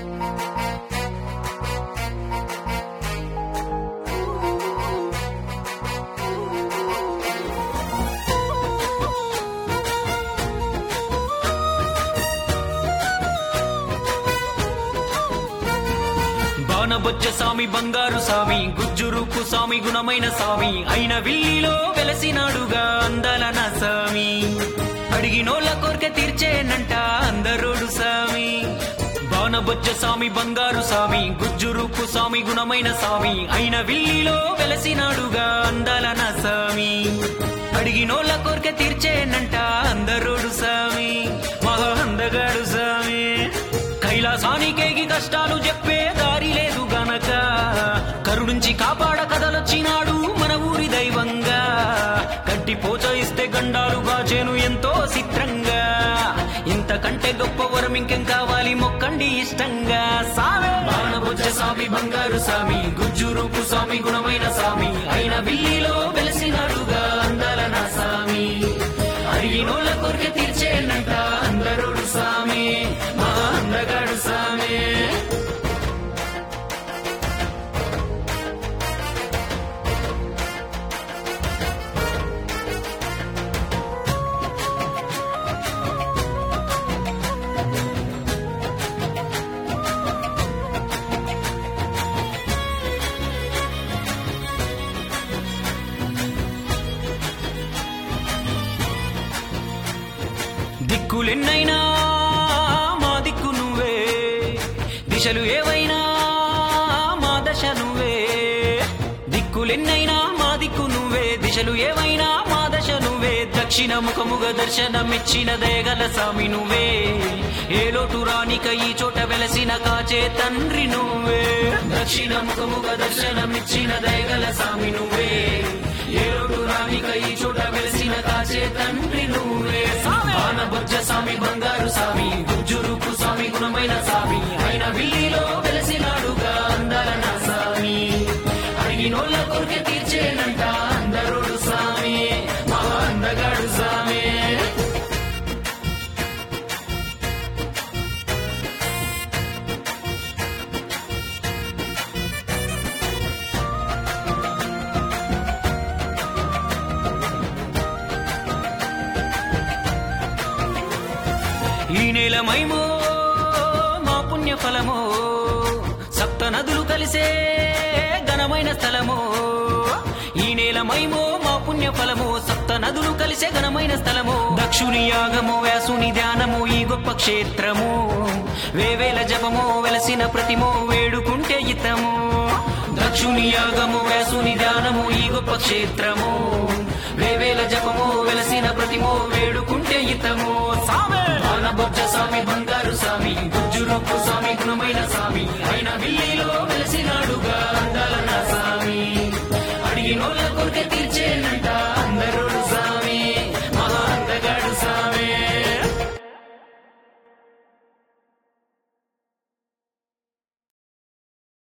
బాణబొజ్జ స్వామి బంగారు స్వామి గుజ్జురుపు స్వామి గుణమైన స్వామి అయిన విల్లిలో వెలసినాడుగా అందాల నా స్వామి అడిగినోళ్ళ కోరిక తీర్చేనంట అందరోడు స్వామి బాణబొజ్జ స్వామి బంగారు స్వామి గుజ్జురుపు స్వామి గుణమైన స్వామి అయిన విల్లిలో వెలసినాడుగా అందాల నా స్వామి అడిగినోళ్ళ కోరిక తీర్చేనంట అందరోడు స్వామి మహా అందగాడు స్వామి కైలాసానికేగి కష్టాలు చెప్పే దారి లేదు గనక కరుణించి కాపాడ కథలొచ్చినాడు మన ఊరి దైవంగా గట్టి పోచ ఇస్తే గండాలు గాచేను ఎంతో చిత్రంగా ఇంతకంటే గొప్ప వరం ఇంకేం కావాలి మొక్కండి ఇష్టంగా సామే బాణబుజ్జ స్వామి బంగారు స్వామి గుజ్జు రూపు స్వామి గుణమైన స్వామి అయిన విల్లిలో వెలసినాడుగా అందాల నా స్వామి అడిగినోళ్ళ కోరిక తీర్చేనంట అందరుడు స్వామి మా అందగాడు స్వామి దిక్కులెన్నైనా మా దిక్కు నువ్వే దిశలు ఏవైనా మా దశ నువ్వే దిక్కులెన్నైనా మా దిక్కు నువ్వే దిశలు ఏవైనా మా దశ నువ్వే దక్షిణ ముఖముగ దర్శనమిచ్చిన దయగల స్వామి నువ్వే ఏ లోటు రానిక ఈ చోట వెలసిన కాచే తండ్రి నువ్వే దక్షిణ ముఖముగ దర్శనమిచ్చిన దయగల స్వామి నువ్వే ఏ లోటు రానిక ఈ చోట వెలసిన కాచే తండ్రి నువ్వే ఆనబొజ్జ స్వామి బంగారు స్వామి గుజ్జు రూపు స్వామి గుణమైన స్వామి ఆయన విల్లిలో వెలసినాడుగా అందాల నా స్వామి అడిగినోళ్ళ కోరిక తీర్చేనంట అందరుడు స్వామి మా అందగాడు స్వామి ఈ నేల మైమో మా పుణ్య ఫలమో సప్త నదులు కలిసే ఘనమైన స్థలమో ఈ నేల మైమో మా పుణ్య ఫలమో సప్త నదులు కలిసే ఘనమైన స్థలమో దక్షుని యాగమో వ్యాసుని ధ్యానము ఈ గొప్ప క్షేత్రము వేవేల జపమో వెలసిన ప్రతిమో వేడుకుంటే ఇతము దక్షుని యాగము వ్యాసుని ధ్యానము ఈ గొప్ప క్షేత్రము వేవేల జపమో వెలసిన ప్రతిమో వేడుకుంటే ఇతము సామే బొజ్జ స్వామి బంగారు స్వామి గుజ్జురొప్పు స్వామి గుణమైన స్వామి అయిన విల్లిలో వెలసినాడుగా అందాల నా స్వామి అడిగినోళ్ళ కొరిక తీర్చేనంట